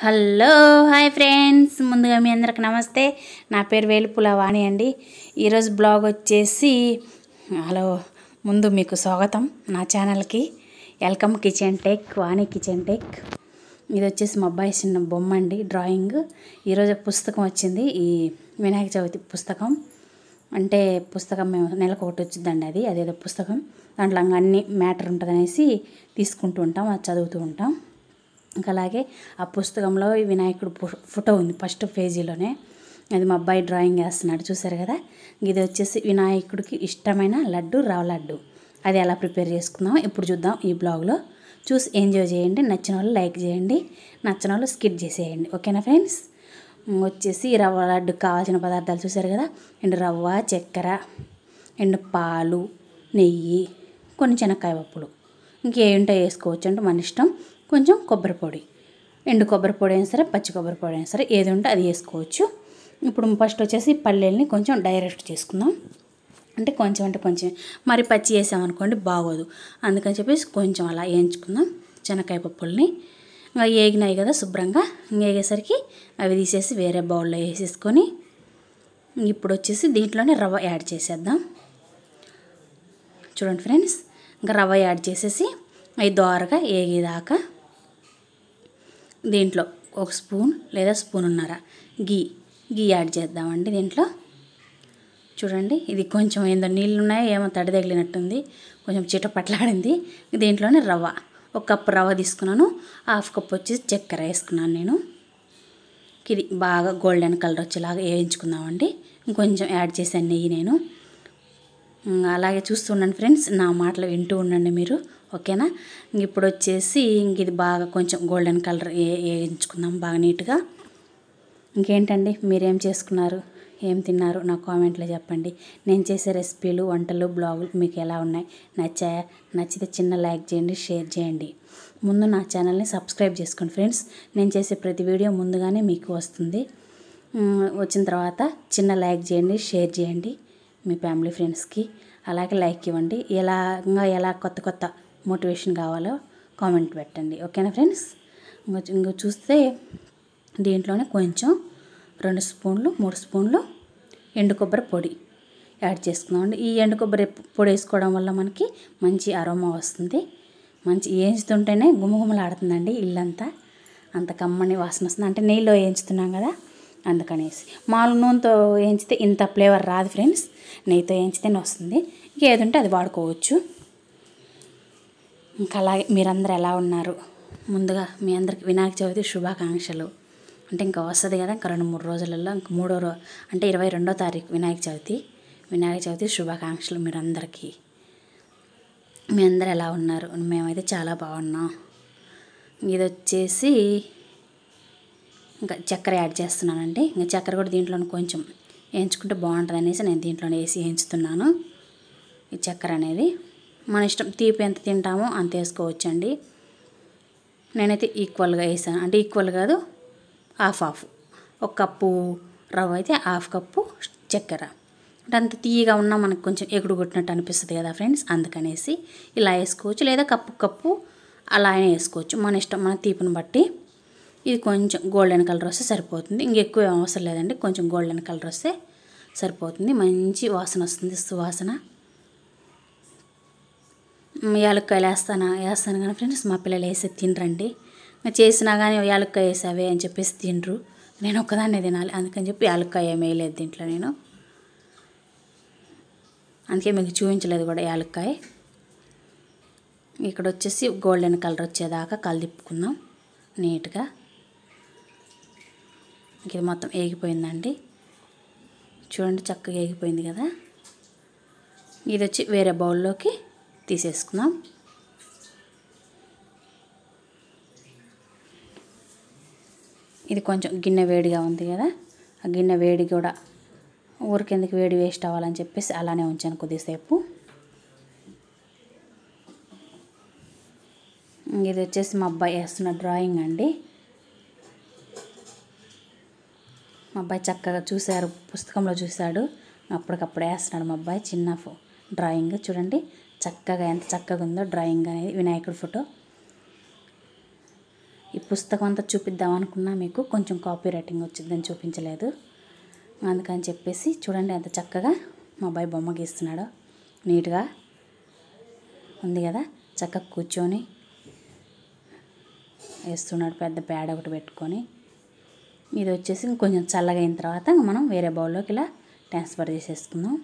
hello hi friends ముందుగా మీ అందరికి నమస్తే నా పేరు వేలుపుల వాణి అండి ఈరోజు బ్లాగ్ వచ్చేసి హలో ముందు మీకు స్వాగతం నా ఛానల్కి welcome kitchen tech Vani kitchen tech ఇది వచ్చేసి మా అబ్బాయి చిన్న బొమ్మ అండి డ్రాయింగ్ ఈరోజు పుస్తకం వచ్చింది ఈ వినాయక చవితి పుస్తకం అంటే పుస్తకం మేము నెలకు ఒకటి వచ్చిందండి అది అదేదో పుస్తకం దాంట్లో ఇంకా అన్ని మ్యాటర్ ఉంటుంది అనేసి తీసుకుంటూ ఉంటాం అది చదువుతూ ఉంటాం ఇంకా అలాగే ఆ పుస్తకంలో ఈ వినాయకుడు పు- ఫోటో ఉంది ఫస్ట్ పేజీలోనే అది మా అబ్బాయి డ్రాయింగ్ వేస్తున్నాడు చూసారు కదా ఇది వచ్చేసి వినాయకుడికి ఇష్టమైన లడ్డు రవ లడ్డు అది ఎలా ప్రిపేర్ చేసుకుందాం ఇప్పుడు చూద్దాం ఈ బ్లాగ్లో చూసి ఎంజాయ్ చేయండి నచ్చిన వాళ్ళు లైక్ చేయండి నచ్చిన వాళ్ళు స్కిప్ చేసేయండి ఓకేనా ఫ్రెండ్స్ వచ్చేసి ఈ రవ్వ లడ్డుకి కావాల్సిన పదార్థాలు చూసారు కదా ఎండు రవ్వ చక్కెర ఎండు పాలు నెయ్యి కొన్ని శనక్కాయ పప్పులు ఇంకేంటో వేసుకోవచ్చు అంటే మన ఇష్టం కొంచెం కొబ్బరి పొడి ఎండు కొబ్బరి పొడి అయినా సరే పచ్చి కొబ్బరి పొడి అయినా సరే ఏది ఉంటే అది వేసుకోవచ్చు ఇప్పుడు ఫస్ట్ వచ్చేసి పల్లీల్ని కొంచెం డైరెక్ట్ చేసుకుందాం అంటే కొంచెం అంటే కొంచెం మరి పచ్చి వేసామనుకోండి బాగోదు అందుకని చెప్పేసి కొంచెం అలా వేయించుకుందాం శనక్కాయ పప్పుల్ని ఇంకా ఏగినాయి కదా శుభ్రంగా వేగేసరికి అవి తీసేసి వేరే బౌల్లో వేసేసుకొని ఇప్పుడు వచ్చేసి దీంట్లోనే రవ్వ యాడ్ చేసేద్దాం చూడండి ఫ్రెండ్స్ ఇంకా రవ్వ యాడ్ చేసేసి అవి దోరగా ఏగేదాకా దీంట్లో ఒక స్పూన్ లేదా స్పూన్ ఉన్నర గీ గీ యాడ్ చేద్దామండి దీంట్లో చూడండి ఇది కొంచెం ఏందో నీళ్ళు ఉన్నాయో ఏమో తడి తగిలినట్టుంది కొంచెం చిటపట్లాడింది దీంట్లోనే రవ్వ ఒక కప్పు రవ్వ తీసుకున్నాను హాఫ్ కప్ వచ్చేసి చక్కెర వేసుకున్నాను నేను ఇది బాగా గోల్డెన్ కలర్ వచ్చేలాగా వేయించుకుందామండి ఇంకొంచెం యాడ్ చేశాను నెయ్యి నేను ఉమ్, అలాగే చూస్తుండండి ఫ్రెండ్స్ నా మాటలు వింటూ ఉండండి మీరు ఓకేనా ఇంక ఇప్పుడు వచ్చేసి ఇంక ఇది బాగా కొంచెం గోల్డెన్ కలర్ ఏ వేయించుకుందాం బాగా నీట్గా ఇంకేంటండి మీరేం చేసుకున్నారు ఏం తిన్నారు నా కామెంట్లో చెప్పండి నేను చేసే రెసిపీలు వంటలు బ్లాగులు మీకు ఎలా ఉన్నాయి నచ్చాయా నచ్చితే చిన్న లైక్ చేయండి షేర్ చేయండి ముందు నా ఛానల్ని సబ్స్క్రైబ్ చేసుకోండి ఫ్రెండ్స్ నేను చేసే ప్రతి వీడియో ముందుగానే మీకు వస్తుంది ఉమ్, వచ్చిన తర్వాత చిన్న లైక్ చేయండి షేర్ చేయండి మీ ఫ్యామిలీ ఫ్రెండ్స్కి అలాగే లైక్ ఇవ్వండి ఎలా ఇంకా ఎలా కొత్త కొత్త మోటివేషన్ కావాలో కామెంట్ పెట్టండి ఓకేనా ఫ్రెండ్స్ ఇంకో ఇంకో చూస్తే దీంట్లోనే కొంచెం రెండు స్పూన్లు మూడు స్పూన్లు ఎండు కొబ్బరి పొడి యాడ్ చేసుకుందామండి ఈ ఎండు కొబ్బరి పొడి వేసుకోవడం వల్ల మనకి మంచి అరోమా వస్తుంది మంచి వేయించుతుంటేనే గుమగుమలాడుతుందండి ఇల్లంతా అంత కమ్మని వాసన వస్తుంది అంటే నెయ్యిలో వేయించుతున్నాం కదా అందుకనేసి మామూలు నూనెతో వేయించితే ఇంత ఫ్లేవర్ రాదు ఫ్రెండ్స్ నెయ్యితో వేయించితేనే వస్తుంది ఇంక ఏది ఉంటే అది వాడుకోవచ్చు ఇంకా అలాగే మీరందరూ ఎలా ఉన్నారు ముందుగా మీ అందరికి వినాయక చవితి శుభాకాంక్షలు అంటే ఇంకా వస్తుంది కదా ఇంకా రెండు మూడు రోజులలో ఇంక మూడో రో అంటే ఇరవై రెండో తారీఖు వినాయక చవితి వినాయక చవితి శుభాకాంక్షలు మీరందరికీ మీ అందరు ఎలా ఉన్నారు మేమైతే చాలా బాగున్నాం ఇది వచ్చేసి ఇంకా చక్కెర యాడ్ చేస్తున్నానండి ఇంకా చక్కెర కూడా దీంట్లో కొంచెం వేయించుకుంటే బాగుంటుంది అనేసి నేను దీంట్లోనే వేసి వేయించుతున్నాను ఈ చక్కెర అనేది మన ఇష్టం తీపి ఎంత తింటామో అంత వేసుకోవచ్చండి నేనైతే ఈక్వల్గా వేసాను అంటే ఈక్వల్ కాదు హాఫ్ హాఫ్ ఒక కప్పు రవ్వ అయితే హాఫ్ కప్పు చక్కెర అంటే అంత తీయగా ఉన్నా మనకు కొంచెం ఎగుడు కొట్టినట్టు అనిపిస్తుంది కదా ఫ్రెండ్స్ అందుకనేసి ఇలా వేసుకోవచ్చు లేదా కప్పు కప్పు అలా అయినా వేసుకోవచ్చు మన ఇష్టం మన తీపిని బట్టి ఇది కొంచెం గోల్డెన్ కలర్ వస్తే సరిపోతుంది ఇంకెక్కువ ఏం అవసరం లేదండి కొంచెం గోల్డెన్ కలర్ వస్తే సరిపోతుంది మంచి వాసన వస్తుంది సువాసన మ్, యాలక్కాయలు వేస్తాను వేస్తాను కానీ ఫ్రెండ్స్ మా పిల్లలు వేసి తినరండి ఇంకా చేసినా కానీ యాలక్కాయ వేసావే అని చెప్పేసి తినరు నేను ఒక్కదాన్నే తినాలి అందుకని చెప్పి యాలక్కాయ ఏమి వేయలేదు దీంట్లో నేను అందుకే మీకు చూపించలేదు కూడా యాలక్కాయ ఇక్కడ వచ్చేసి గోల్డెన్ కలర్ వచ్చేదాకా కలిదిప్పుకుందాం నీట్గా ఇంక ఇది మొత్తం ఏగిపోయిందండి చూడండి చక్కగా ఏగిపోయింది కదా ఇది వచ్చి వేరే బౌల్లోకి తీసేసుకుందాం ఇది కొంచెం గిన్నె వేడిగా ఉంది కదా ఆ గిన్నె వేడి కూడా ఊరికెందుకు వేడి వేస్ట్ అవ్వాలని చెప్పేసి అలానే ఉంచాను కొద్దిసేపు ఇది వచ్చేసి మా అబ్బాయి వేస్తున్న డ్రాయింగ్ అండి మా అబ్బాయి చక్కగా చూశారు పుస్తకంలో చూశాడు అప్పటికప్పుడు వేస్తున్నాడు మా అబ్బాయి చిన్న ఫో డ్రాయింగ్ చూడండి చక్కగా ఎంత చక్కగా ఉందో డ్రాయింగ్ అనేది వినాయకుడి ఫోటో ఈ పుస్తకం అంతా చూపిద్దాం అనుకున్నా మీకు కొంచెం కాపీ రైటింగ్ వచ్చిందని చూపించలేదు అందుకని చెప్పేసి చూడండి ఎంత చక్కగా మా అబ్బాయి బొమ్మ గీస్తున్నాడో నీట్గా ఉంది కదా చక్కగా కూర్చొని వేస్తున్నాడు పెద్ద ప్యాడ్ ఒకటి పెట్టుకొని ఇది వచ్చేసి కొంచెం చల్లగా అయిన తర్వాత మనం వేరే బౌల్లోకి ఇలా ట్రాన్స్ఫర్ చేసేసుకుందాం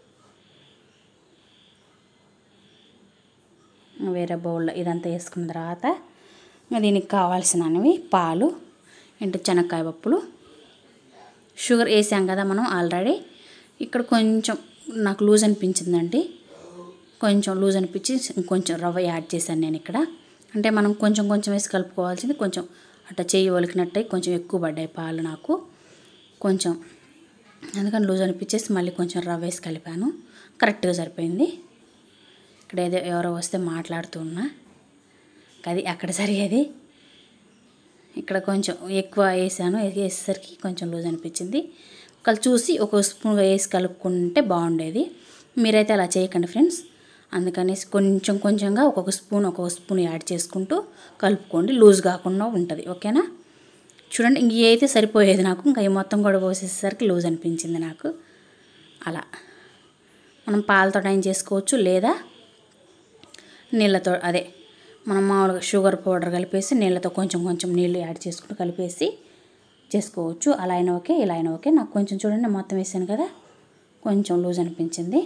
వేరే బౌల్లో ఇదంతా వేసుకున్న తర్వాత ఇంకా దీనికి కావాల్సినవి పాలు ఏంటి శనక్కాయ పప్పులు షుగర్ వేసాం కదా మనం ఆల్రెడీ ఇక్కడ కొంచెం నాకు లూజ్ అనిపించిందండి కొంచెం లూజ్ అనిపించి ఇంకొంచెం రవ్వ యాడ్ చేశాను నేను ఇక్కడ అంటే మనం కొంచెం కొంచెం వేసి కలుపుకోవాల్సింది కొంచెం అట్లా చెయ్యి ఒలికినట్టు కొంచెం ఎక్కువ పడ్డాయి పాలు నాకు కొంచెం అందుకని లూజ్ అనిపించేసి మళ్ళీ కొంచెం రవ్వ వేసి కలిపాను కరెక్ట్గా సరిపోయింది ఇక్కడ ఏదో ఎవరో వస్తే మాట్లాడుతూ ఉన్నా అది అక్కడ సరిగేది ఇక్కడ కొంచెం ఎక్కువ వేసాను వేసేసరికి కొంచెం లూజ్ అనిపించింది ఒకళ్ళు చూసి ఒక స్పూన్ వేసి కలుపుకుంటే బాగుండేది మీరైతే అలా చేయకండి ఫ్రెండ్స్ అందుకనేసి కొంచెం కొంచెంగా ఒక్కొక్క స్పూన్ ఒక్కొక్క స్పూన్ యాడ్ చేసుకుంటూ కలుపుకోండి లూజ్ కాకుండా ఉంటుంది ఓకేనా చూడండి ఇంక ఇవి అయితే సరిపోయేది నాకు ఇంకా ఈ మొత్తం కూడా పోసేసరికి లూజ్ అనిపించింది నాకు అలా మనం పాలతో టైం చేసుకోవచ్చు లేదా నీళ్ళతో అదే మనం మామూలుగా షుగర్ పౌడర్ కలిపేసి నీళ్ళతో కొంచెం కొంచెం నీళ్ళు యాడ్ చేసుకుంటూ కలిపేసి చేసుకోవచ్చు అలా అయినా ఓకే ఇలా అయినా ఓకే నాకు కొంచెం చూడండి మొత్తం వేసాను కదా కొంచెం లూజ్ అనిపించింది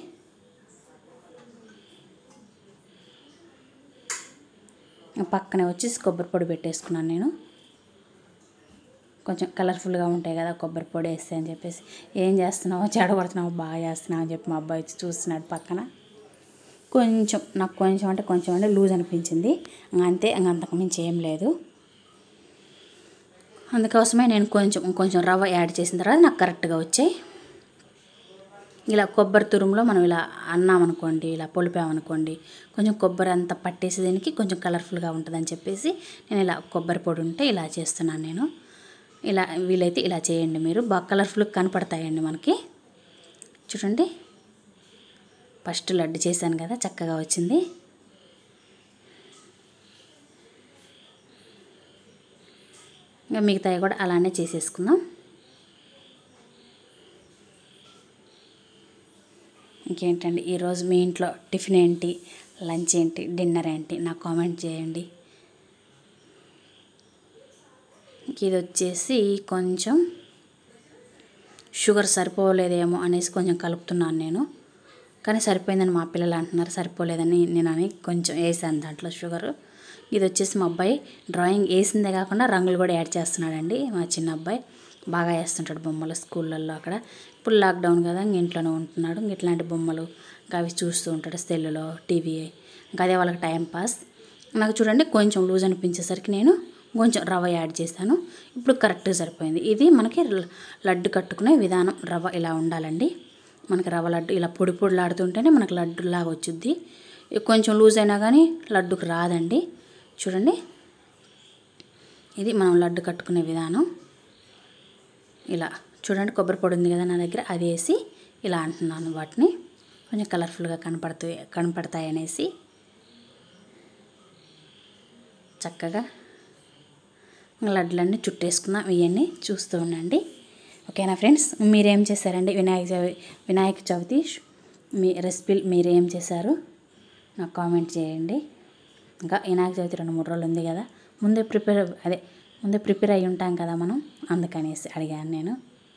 పక్కనే వచ్చేసి కొబ్బరి పొడి పెట్టేసుకున్నాను నేను కొంచెం కలర్ఫుల్గా ఉంటాయి కదా కొబ్బరి పొడి వేస్తే అని చెప్పేసి ఏం చేస్తున్నావు చెడగొడుతున్నావు బాగా చేస్తున్నావు అని చెప్పి మా అబ్బాయి వచ్చి చూస్తున్నాడు పక్కన కొంచెం నాకు కొంచెం అంటే కొంచెం అంటే లూజ్ అనిపించింది అంతే ఇంక అంతకు మించి ఏం లేదు అందుకోసమే నేను కొంచెం కొంచెం రవ్వ యాడ్ చేసిన తర్వాత నాకు కరెక్ట్గా వచ్చాయి ఇలా కొబ్బరి తురుములో మనం ఇలా అన్నామనుకోండి ఇలా పొలిపామనుకోండి కొంచెం కొబ్బరి అంతా పట్టేసి దీనికి కొంచెం కలర్ఫుల్గా ఉంటుందని చెప్పేసి నేను ఇలా కొబ్బరి పొడి ఉంటే ఇలా చేస్తున్నాను నేను ఇలా వీలైతే ఇలా చేయండి మీరు బాగా కలర్ఫుల్గా కనపడతాయండి మనకి చూడండి ఫస్ట్ లడ్డు చేశాను కదా చక్కగా వచ్చింది ఇంకా మిగతాయి కూడా అలానే చేసేసుకుందాం ఇంకేంటండి ఈరోజు మీ ఇంట్లో టిఫిన్ ఏంటి లంచ్ ఏంటి డిన్నర్ ఏంటి నాకు కామెంట్ చేయండి ఇది వచ్చేసి కొంచెం షుగర్ సరిపోలేదేమో అనేసి కొంచెం కలుపుతున్నాను నేను కానీ సరిపోయిందని మా పిల్లలు అంటున్నారు సరిపోలేదని నేను అని కొంచెం వేసాను దాంట్లో షుగర్ ఇది వచ్చేసి మా అబ్బాయి డ్రాయింగ్ వేసిందే కాకుండా రంగులు కూడా యాడ్ చేస్తున్నాడండి మా చిన్న అబ్బాయి బాగా వేస్తుంటాడు బొమ్మలు స్కూళ్ళల్లో అక్కడ ఇప్పుడు లాక్డౌన్ కదా ఇంక ఇంట్లోనే ఉంటున్నాడు ఇంక ఇట్లాంటి బొమ్మలు ఇంకా అవి చూస్తూ ఉంటాడు సెల్లులో టీవీ ఇంకా అదే వాళ్ళకి టైం పాస్ నాకు చూడండి కొంచెం లూజ్ అనిపించేసరికి నేను కొంచెం రవ్వ యాడ్ చేశాను ఇప్పుడు కరెక్ట్గా సరిపోయింది ఇది మనకి లడ్డు కట్టుకునే విధానం రవ్వ ఇలా ఉండాలండి మనకి రవ్వ లడ్డు ఇలా పొడి పొడిలాడుతుంటేనే మనకు లడ్డులాగా వచ్చుద్ది కొంచెం లూజ్ అయినా కానీ లడ్డుకు రాదండి చూడండి ఇది మనం లడ్డు కట్టుకునే విధానం ఇలా చూడండి కొబ్బరి పొడి ఉంది కదా నా దగ్గర అది వేసి ఇలా అంటున్నాను వాటిని కొంచెం కలర్ఫుల్గా కనపడుతాయి కనపడతాయి అనేసి చక్కగా లడ్లన్నీ చుట్టేసుకుందాం ఇవన్నీ చూస్తూ ఉండండి ఓకేనా ఫ్రెండ్స్ మీరేం చేశారండి వినాయక చవి వినాయక చవితి మీ రెసిపీలు మీరు ఏం చేశారు నాకు కామెంట్ చేయండి ఇంకా వినాయక చవితి రెండు మూడు రోజులు ఉంది కదా ముందే ప్రిపేర్ అదే ముందే ప్రిపేర్ అయి ఉంటాం కదా మనం అందుకనేసి అడిగాను నేను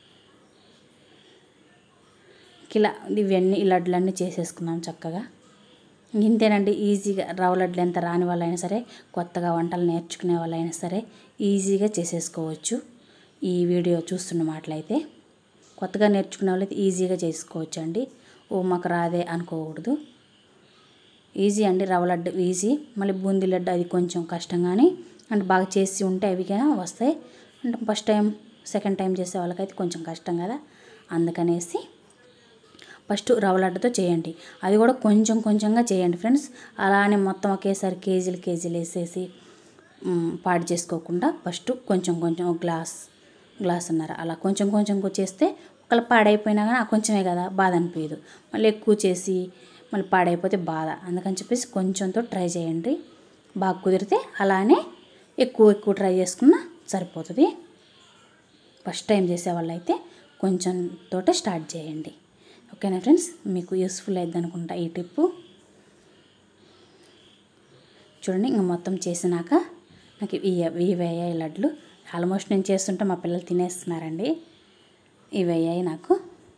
ఇలా ఇవన్నీ ఈ లడ్లన్నీ చేసేసుకున్నాం చక్కగా ఇంతేనండి ఈజీగా రవ్వ లడ్లు ఎంత రాని వాళ్ళైనా సరే కొత్తగా వంటలు నేర్చుకునే వాళ్ళైనా సరే ఈజీగా చేసేసుకోవచ్చు ఈ వీడియో చూస్తున్న మాటలైతే కొత్తగా నేర్చుకునే వాళ్ళైతే ఈజీగా చేసుకోవచ్చు అండి ఓ మాకు రాదే అనుకోకూడదు ఈజీ అండి రవ్వ లడ్డు ఈజీ మళ్ళీ బూందీ లడ్డు అది కొంచెం కష్టం కానీ అంటే బాగా చేసి ఉంటే అవికైనా వస్తాయి అంటే ఫస్ట్ టైం సెకండ్ టైం చేసే వాళ్ళకైతే కొంచెం కష్టం కదా అందుకనేసి ఫస్ట్ రవ్వ లడ్డుతో చేయండి అది కూడా కొంచెం కొంచెంగా చేయండి ఫ్రెండ్స్ అలానే మొత్తం ఒకేసారి కేజీలు కేజీలు వేసేసి మ్, పాడు చేసుకోకుండా ఫస్ట్ కొంచెం కొంచెం ఒక గ్లాస్ గ్లాస్ అన్నారు అలా కొంచెం కొంచెం చేస్తే ఒకవేళ పాడైపోయినా కానీ ఆ కొంచెమే కదా బాధ అనిపించదు మళ్ళీ ఎక్కువ చేసి మళ్ళీ పాడైపోతే బాధ అందుకని చెప్పేసి కొంచెంతో ట్రై చేయండి బాగా కుదిరితే అలానే ఎక్కువ ఎక్కువ ట్రై చేసుకున్నా సరిపోతుంది ఫస్ట్ టైం చేసేవాళ్ళు అయితే కొంచెం తోట స్టార్ట్ చేయండి ఓకేనా ఫ్రెండ్స్ మీకు యూస్ఫుల్ అయింది అనుకుంటా ఈ టిప్పు చూడండి ఇంకా మొత్తం చేసినాక నాకు ఇవి ఇవి అయ్యాయి లడ్లు ఆల్మోస్ట్ నేను చేస్తుంటే మా పిల్లలు తినేస్తున్నారండి ఇవి అయ్యాయి నాకు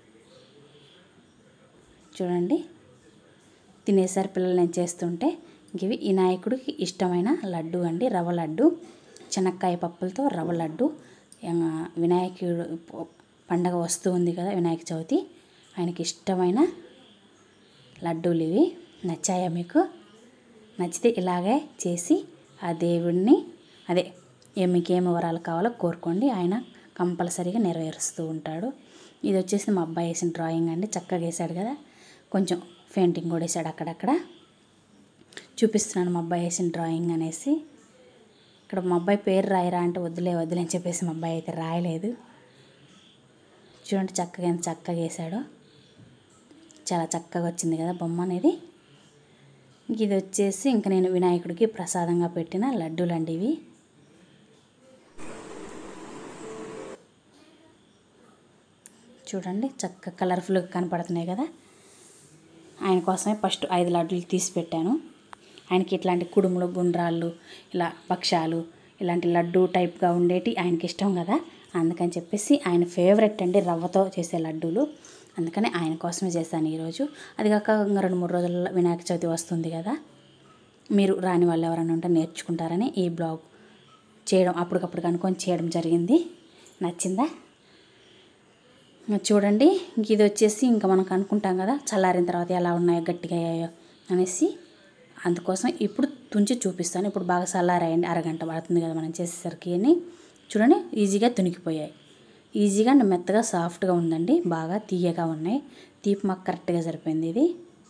చూడండి తినేసారి పిల్లలు నేను చేస్తుంటే ఇవి ఈ నాయకుడికి ఇష్టమైన లడ్డు అండి రవ్వ లడ్డు శనక్కాయ పప్పులతో రవ్వ లడ్డు ఆ, వినాయకుడు ప- పండగ వస్తూ ఉంది కదా వినాయక చవితి ఆయనకి ఇష్టమైన లడ్డూలు ఇవి నచ్చాయా మీకు నచ్చితే ఇలాగే చేసి ఆ దేవుడిని అదే ఏ మీకు ఏమి వరాలు కావాలో కోరుకోండి ఆయన కంపల్సరీగా నెరవేరుస్తూ ఉంటాడు ఇది వచ్చేసి మా అబ్బాయి వేసిన డ్రాయింగ్ అండి చక్కగా వేసాడు కదా కొంచెం పెయింటింగ్ కూడా వేసాడు అక్కడక్కడ చూపిస్తున్నాను మా అబ్బాయి వేసిన డ్రాయింగ్ అనేసి ఇక్కడ మా అబ్బాయి పేరు రాయరా అంటే వద్దులే వద్దులే అని చెప్పేసి మా అబ్బాయి అయితే రాయలేదు చూడండి చక్కగా ఎంత చక్కగా వేసాడో చాలా చక్కగా వచ్చింది కదా బొమ్మ అనేది ఇది వచ్చేసి ఇంకా నేను వినాయకుడికి ప్రసాదంగా పెట్టిన లడ్డూలు అండి ఇవి చూడండి చక్కగా కలర్ఫుల్గా కనపడుతున్నాయి కదా ఆయన కోసమే ఫస్ట్ ఐదు లడ్డూలు తీసి పెట్టాను ఆయనకి ఇట్లాంటి కుడుములు గుండ్రాళ్ళు ఇలా భక్షాలు ఇలాంటి లడ్డు టైప్గా ఉండేటి ఆయనకి ఇష్టం కదా అందుకని చెప్పేసి ఆయన ఫేవరెట్ అండి రవ్వతో చేసే లడ్డూలు అందుకని ఆయన కోసమే చేశాను ఈరోజు అది కాక ఇంకా రెండు మూడు రోజుల్లో వినాయక చవితి వస్తుంది కదా మీరు రాని వాళ్ళు ఎవరైనా ఉంటే నేర్చుకుంటారని ఈ బ్లాగ్ చేయడం అప్పటికప్పుడు కనుక్కొని చేయడం జరిగింది నచ్చిందా ఇంకా చూడండి ఇంక ఇది వచ్చేసి ఇంకా మనం అనుకుంటాం కదా చల్లారిన తర్వాత ఎలా ఉన్నాయో గట్టిగా అయ్యాయో అనేసి అందుకోసం ఇప్పుడు తుంచి చూపిస్తాను ఇప్పుడు బాగా చల్లారాయండి అరగంట పడుతుంది కదా మనం చేసేసరికి అని చూడండి ఈజీగా తునికిపోయాయి ఈజీగా అండ్ మెత్తగా సాఫ్ట్గా ఉందండి బాగా తీయగా ఉన్నాయి తీపి మాకు కరెక్ట్గా సరిపోయింది ఇది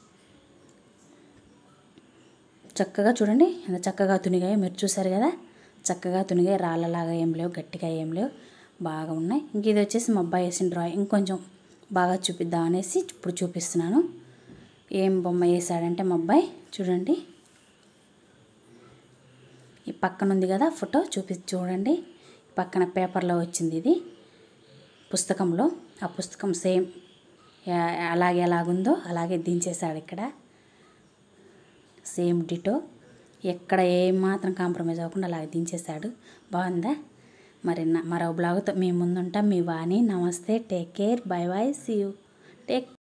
చక్కగా చూడండి ఎంత చక్కగా తునిగాయో మీరు చూసారు కదా చక్కగా తునిగాయి రాళ్ళలాగా ఏం లేవు గట్టిగా ఏం లేవు బాగా ఉన్నాయి ఇంక ఇది వచ్చేసి మా అబ్బాయి వేసిన డ్రాయింగ్ ఇంకొంచెం బాగా చూపిద్దాం అనేసి ఇప్పుడు చూపిస్తున్నాను ఏం బొమ్మ వేసాడంటే మా అబ్బాయి చూడండి ఈ పక్కన ఉంది కదా ఫోటో చూపి చూడండి పక్కన పేపర్లో వచ్చింది ఇది పుస్తకంలో ఆ పుస్తకం సేమ్ యా- అలాగే ఎలాగుందో అలాగే దించేశాడు ఇక్కడ సేమ్ డిటో ఎక్కడ ఏమాత్రం కాంప్రమైజ్ అవ్వకుండా అలాగే దించేశాడు బాగుందా మరి నా- మరో బ్లాగ్తో మీ ముందుంటాం మీ వాణి నమస్తే take care bye bye see you take